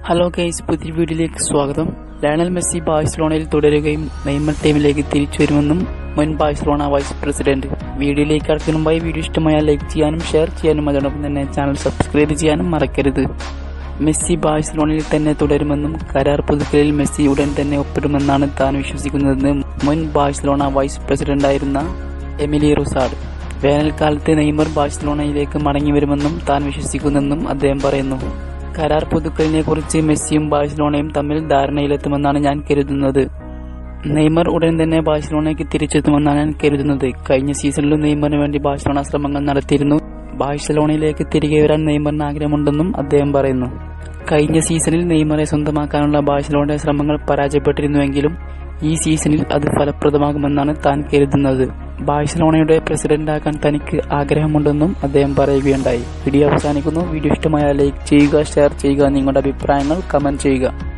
hello guys പുതിയ വീഡിയോയിലേക്ക് സ്വാഗതം ലയണൽ മെസ്സി ബാഴ്സലോണയിൽ തുടരുകയും നെയ്മർ ടീമിലേക്ക് തിരിച്ചു വരുമെന്നും മുൻ ബാഴ്സലോണ വൈസ് പ്രസിഡന്റ് വീഡിയോയിലേക്ക് കടക്കുന്ന മുമ്പായി വീഡിയോ ഇഷ്ടമായാൽ ലൈക്ക് ചെയ്യാനും ഷെയർ ചെയ്യാനും അതോടൊപ്പം തന്നെ ചാനൽ സബ്സ്ക്രൈബ് ചെയ്യാനും മറക്കരുത് മെസ്സി ബാഴ്സലോണയിൽ തന്നെ തുടരുമെന്നും കരാർ പുതുക്കലിൽ മെസ്സി ഉടൻ തന്നെ ഒപ്പിടുമെന്നാണ് താൻ വിശ്വസിക്കുന്നതെന്ന് മുൻ ബാഴ്സലോണ വൈസ് പ്രസിഡന്റായിരുന്ന എമിലി റുസാഡ് വേനൽക്കാലത്ത് നെയ്മർ ബാഴ്സലോണയിലേക്ക് മടങ്ങി വരുമെന്നും താൻ വിശ്വസിക്കുന്നെന്നും അദ്ദേഹം പറയുന്നു കരാർ പുതുക്കലിനെ കുറിച്ച് മെസ്സിയും ബാഴ്സലോണയും തമ്മിൽ ധാരണയിലെത്തുമെന്നാണ് ഞാൻ കരുതുന്നത് നെയ്മർ ഉടൻ തന്നെ ബാഴ്സലോണയ്ക്ക് തിരിച്ചെത്തുമെന്നാണ് ഞാൻ കരുതുന്നത് കഴിഞ്ഞ സീസണിലും നെയ്മറിന് വേണ്ടി ബാഴ്സലോണ ശ്രമങ്ങൾ നടത്തിയിരുന്നു ബാഴ്സലോണയിലേക്ക് തിരികെ വരാൻ നെയ്മറിന് ആഗ്രഹമുണ്ടെന്നും അദ്ദേഹം പറയുന്നു കഴിഞ്ഞ സീസണിൽ നെയ്മറെ സ്വന്തമാക്കാനുള്ള ബാഴ്സലോണയുടെ ശ്രമങ്ങൾ പരാജയപ്പെട്ടിരുന്നുവെങ്കിലും ഈ സീസണിൽ അത് ഫലപ്രദമാകുമെന്നാണ് താൻ കരുതുന്നത് ബാഴ്സലോണയുടെ പ്രസിഡന്റാകാൻ തനിക്ക് ആഗ്രഹമുണ്ടെന്നും അദ്ദേഹം പറയുകയുണ്ടായി വീഡിയോ അവസാനിക്കുന്നു വീഡിയോ ഇഷ്ടമായാൽ ലൈക്ക് ചെയ്യുക ഷെയർ ചെയ്യുക നിങ്ങളുടെ അഭിപ്രായങ്ങൾ കമന്റ് ചെയ്യുക